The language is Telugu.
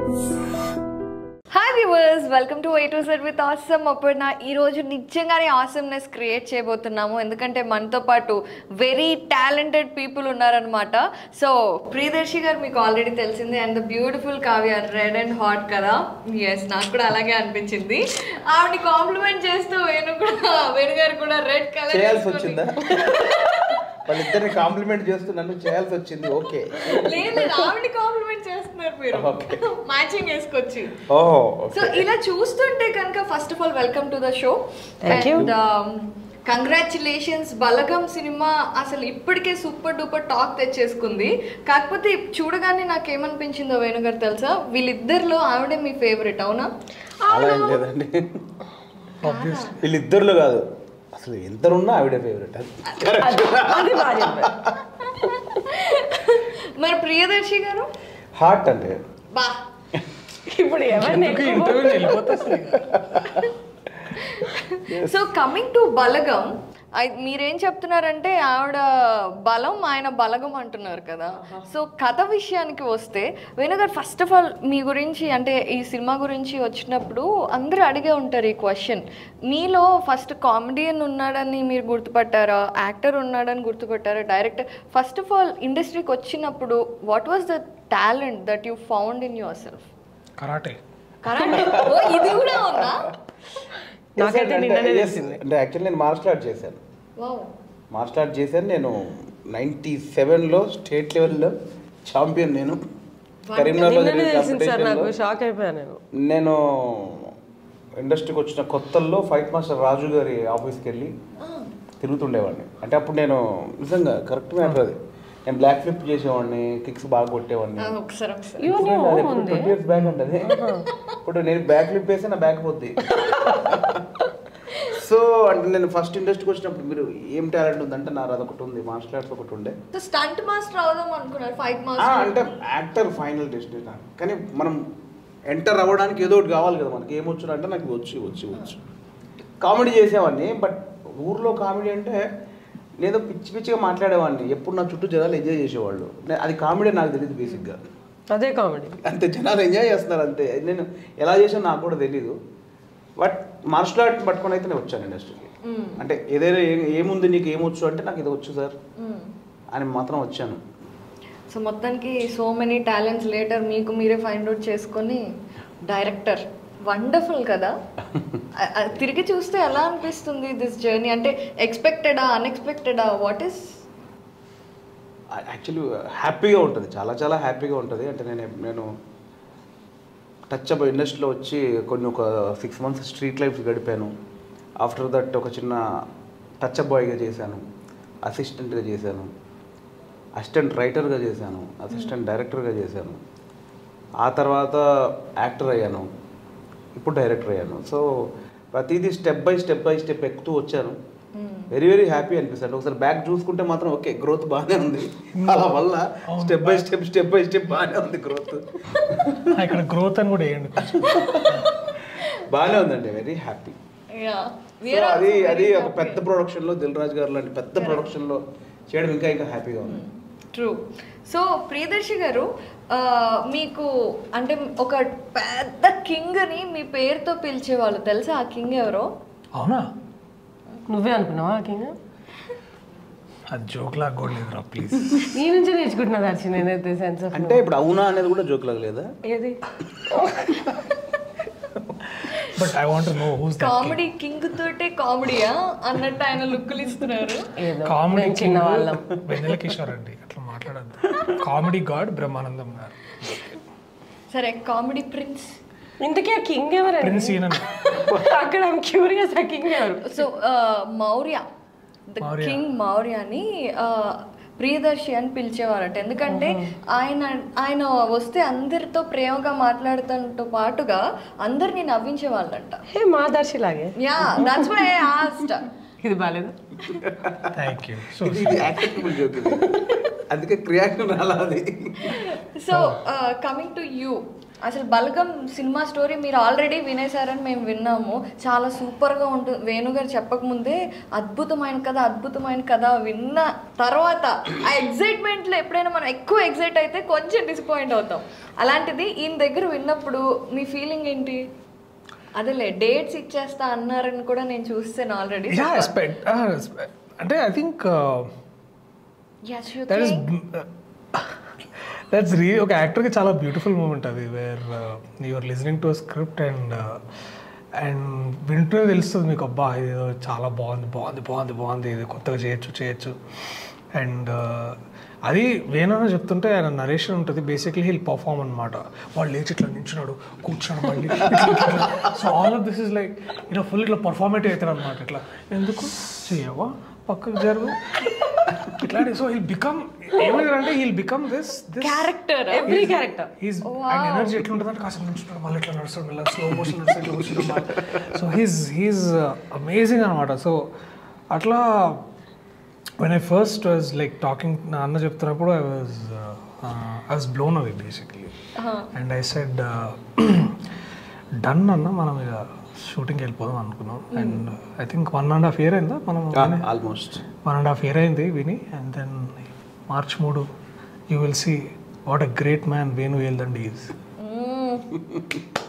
Hi viewers welcome to Y to set with awesome Aparna ఈ రోజు నిజంగానే ఆసమ్నెస్ క్రియేట్ చేయబోతున్నాము ఎందుకంటే మనతో పాటు వెరీ టాలెంటెడ్ పీపుల్ ఉన్నారనమాట సో ప్రియదర్శి గారు మీకు ఆల్రెడీ తెలిసింది and the beautiful Kavya red and hot కదా ఎస్ నాకు కూడా అలాగే అనిపించింది ఆవిడ కాంప్లిమెంట్ చేస్తూ వేణు కూడా వేణు గారు కూడా రెడ్ కలర్ చేయాల్సి వచ్చిందా వాళ్ళిద్దరిని కాంప్లిమెంట్ చేస్తూ నన్ను చేయాల్సి వచ్చింది ఓకే లేదు లేదు ఆవిడ కాంప్లిమెంట్ చేస్తున్నారు మీరు Okay. మ్యాచింగ్ వేసుకొచ్చి ఓ సో ఇలా చూస్తుంటే కనుక first of all welcome to the show Thank you. Congratulations Balagam cinema అసలు ఇప్పటికే సూపర్ డూపర్ టాక్ తెచ్చేసుకుంది కాకపోతే చూడగానే నాకు ఏమనిపించిందో వేణుగారు తెలుసా వీళ్ళిద్దరిలో ఆవిడే మీ ఫేవరెట్ అవునా అలా ఏం లేదండి వీళ్ళిద్దరిలో కాదు అసలు ఇద్దరున్నా ఆవిడే ఫేవరెట్ అది బాగా చెప్పారు మరి ప్రియదర్శి గారు హార్ట్ అంటే బా ఇప్పుడు ఎవరిని ఎక్కువ so coming to Balagam I- మీరేం చెప్తున్నారంటే ఆవిడ బలం ఆయన బలగం అంటున్నారు కదా సో కథ విషయానికి వస్తే వేణుగారు ఫస్ట్ ఆఫ్ ఆల్ మీ గురించి అంటే ఈ సినిమా గురించి వచ్చినప్పుడు అందరూ అడిగే ఉంటారు ఈ క్వశ్చన్ మీలో ఫస్ట్ కామెడియన్ ఉన్నాడని మీరు గుర్తుపట్టారా యాక్టర్ ఉన్నాడని గుర్తుపట్టారా డైరెక్టర్ ఫస్ట్ ఆఫ్ ఆల్ ఇండస్ట్రీకి వచ్చినప్పుడు what was the talent that you found in yourself karate correct ఇది కూడా ఉందా నాకైతే నిన్ననే అంటే yes, తెలిసింది అంటే యాక్చువల్లీ నేను మార్షల్ ఆర్ట్ చేశాను వావ్ మార్షల్ ఆర్ట్ చేశాను నేను నైంటీ సెవెన్లో స్టేట్ లెవెల్లో ఛాంపియన్ నేను కరీంనగర్లో నిన్ననే జరిగిన తెలిసింది సార్ నాకు competition లో షాక్ అయిపోయాను నేను నేను ఇండస్ట్రీకి వచ్చిన కొత్తల్లో ఫైట్ మాస్టర్ రాజు గారి ఆఫీస్కి వెళ్ళి తిరుగుతుండేవాడిని అంటే అప్పుడు నేను నిజంగా కరెక్ట్ మ్యాటర్ అది నేను బ్లాక్ ఫ్లిప్ చేసేవాడిని కిక్స్ బాగా కొట్టేవాడిని ఆ, ఒకసారి ఒకసారి ఇవన్నీ అది ఓ ఉంది ట్వంటీ ఇయర్స్ బ్యాక్ ఉంటుంది ఇప్పుడు నేను బ్యాక్ ఫ్లిప్ వేస్తే నా బ్యాక్ పోద్ది సో అంటే నేను ఫస్ట్ ఇండస్ట్రీకి వచ్చినప్పుడు మీరు ఏం టాలెంట్ ఉందంటే నా అదొకటి ఉంది మార్షల్ ఆర్ట్స్ ఒకటి ఉండే సో స్టంట్ మాస్టర్ అవుదాం అనుకున్నారు ఫైట్ ఆ, మాస్టర్ అంటే యాక్టర్ ఫైనల్ డెస్టినేషన్ కానీ మనం ఎంటర్ అవ్వడానికి ఏదో ఒకటి కావాలి కదా మనకి ఏమొచ్చు అంటే నాకు వచ్చి వచ్చి వచ్చు కామెడీ చేసేవాడిని బట్ ఊర్లో కామెడీ అంటే లేదో పిచ్చి పిచ్చిగా మాట్లాడేవాడిని ఎప్పుడు నా చుట్టూ జనాలు ఎంజాయ్ చేసేవాళ్ళు నే- అది కామెడీ నాకు తెలియదు బేసిక్గా అదే కామెడీ అంతే జనాలు ఎంజాయ్ చేస్తున్నారు అంతే నేను ఎలా చేసానో నాకు కూడా తెలీదు బట్ మార్షల్ ఆర్ట్ పట్టుకొని అయితే నేను వచ్చాను ఇండస్ట్రీకి అంటే ఏదైనా ఏ- ఏముంది నీకు ఏమొచ్చు అంటే నాకు ఇది వచ్చు సార్ అని మాత్రం వచ్చాను సో మొత్తానికి సో మెనీ టాలెంట్స్ లేటర్ మీకు మీరే ఫైండ్ అవుట్ చేసుకొని డైరెక్టర్ వండర్ఫుల్ కదా అ- అ- తిరిగి చూస్తే ఎలా అనిపిస్తుంది దిస్ జర్నీ అంటే ఎక్స్పెక్టెడా అన్ఎక్స్పెక్టెడా వాట్ ఈస్ యాక్చువల్లీ హ్యాపీగా ఉంటుంది చాలా చాలా హ్యాపీగా ఉంటుంది అంటే నేను నేను టచ్ అప్ ఇండస్ట్రీలో వచ్చి కొన్ని ఒక సిక్స్ మంత్స్ స్ట్రీట్ లైఫ్ గడిపాను ఆఫ్టర్ దట్ ఒక చిన్న టచ్ అప్ బాయ్గా చేశాను అసిస్టెంట్గా చేశాను అసిస్టెంట్ రైటర్గా చేశాను అసిస్టెంట్ డైరెక్టర్గా చేశాను ఆ తర్వాత యాక్టర్ అయ్యాను ఇప్పుడు డైరెక్టర్ అయ్యాను సో ప్రతిదీ step by step by step ఎక్కుతూ వచ్చాను వెరీ వెరీ హ్యాపీ అనిపిస్తుంది ఒకసారి బ్యాక్ చూసుకుంటే మాత్రం ఓకే గ్రోత్ బాగానే ఉంది అలా వల్ల step by step step by step బాగానే ఉంది గ్రోత్ ఇక్కడ గ్రోత్ అని కూడా వేయండి కొంచెం బాగానే ఉందండి వెరీ హ్యాపీ సో అది అది ఒక పెద్ద ప్రొడక్షన్లో దిల్ రాజు గారు లాంటి పెద్ద ప్రొడక్షన్లో చేయడం ఇంకా ఇంకా హ్యాపీగా ఉంది ట్రూ సో ప్రియదర్శి గారు ఆ, మీకు అంటే ఒక పెద్ద కింగ్ని మీ పేరుతో పిలిచేవాళ్ళు తెలుసా ఆ కింగ్ ఎవరో అవునా నువ్వే అనుకున్నావా కింగ్ అది జోక్ లాగా కూడా లేదురా ప్లీజ్ నీ నుంచి నేర్చుకుంటున్నా దర్శి నేనైతే సెన్స్ ఆఫ్ అంటే ఇప్పుడు అవునా అనేది కూడా జోక్ లేదా ఏది but I want know who's comedy king తోటే కామెడీయా అన్నట్టు ఆయన లుక్కులు ఇస్తున్నారు ఏదో కామెడీ మేము చిన్న వాళ్ళం వెన్నెల కిషోర్ అండి అట్లా మాట్లాడద్దు కామెడీ గాడ్ బ్రహ్మానందం గారు సరే కామెడీ ప్రిన్స్ ఇంతకీ ఆ కింగ్ ఎవరండి ప్రిన్స్ ఈయన అక్కడ క్యూరియస్ ఆ కింగ్ ఎవరు so Maurya the Maurya. King Maurya అని ఆ, ప్రియదర్శి అని పిలిచేవారట ఎందుకంటే ఆయన ఆయన వస్తే అందరితో ప్రేమగా మాట్లాడటంతో పాటుగా అందరినీ నవ్వించేవాళ్ళంట హే మా దర్శి లాగే యా దట్స్ వై ఆస్ట్ ఇది బాగాలేదు థ్యాంక్ యూ సో ఇది ఇది యాక్సెప్టబుల్ జోక్ ఇది అందుకే క్రియాటివ్ రాలా అది సో కమింగ్ టు యూ అసలు బలగం సినిమా స్టోరీ మీరు ఆల్రెడీ వినేశారని మేము విన్నాము చాలా సూపర్గా ఉంటుంది వేణుగారు చెప్పకముందే అద్భుతమైన కథ అద్భుతమైన కథ విన్న తర్వాత ఆ ఎగ్జైట్మెంట్లో ఎప్పుడైనా మనం ఎక్కువ ఎగ్జైట్ అయితే కొంచెం డిసప్పాయింట్ అవుతాం అలాంటిది ఈయన దగ్గర విన్నప్పుడు మీ ఫీలింగ్ ఏంటి అదేలే డేట్స్ ఇచ్చేస్తా అన్నారని కూడా నేను చూస్తాను ఆల్రెడీ యా ఎక్స్పెక్ట్ అంటే I think that is that's రీ ఒక యాక్టర్కి చాలా బ్యూటిఫుల్ మూమెంట్ అది where you're listening to script and and వింటూనే తెలుస్తుంది మీకు అబ్బా ఇది ఏదో చాలా బాగుంది బాగుంది బాగుంది బాగుంది ఇది కొత్తగా చేయొచ్చు చేయొచ్చు అండ్ అది వేణున చెప్తుంటే ఆయన నరేషన్ ఉంటుంది బేసిక్లీ హీల్ పర్ఫామ్ అనమాట వాళ్ళు లేచి ఇట్లా నించున్నాడు కూర్చున్నాడు మళ్ళీ so all of this is like ఇట్లా ఫుల్ ఇట్లా పర్ఫార్మేటివ్ అవుతారు అనమాట ఇట్లా ఎందుకు చేయవా పక్కకు జరుగు ఇట్లా సో హీల్ బికమ్ ఏమైందంటే he'll become this this character every character his ఆయన ఎనర్జీ ఎట్లా ఉంటుంది అంటే కాసేపు నుంచుంటాడు మళ్ళీ ఇట్లా నడుస్తాడు మళ్ళీ స్లో మోషన్ నడుస్తాడు ఇట్లా కూర్చుంటాడు సో హీస్ హీస్ అమేజింగ్ అనమాట సో అట్లా when I first was like talking నా అన్న చెప్తున్నప్పుడు I was I was blown away basically and I said done అన్న మనం ఇక షూటింగ్కి వెళ్ళిపోదాం అనుకున్నాం and I think one and half year అయిందా మనం almost one and half year అయింది విని అండ్ దెన్ మార్చ్ మూడు you will see what a great man Venu Veldandi is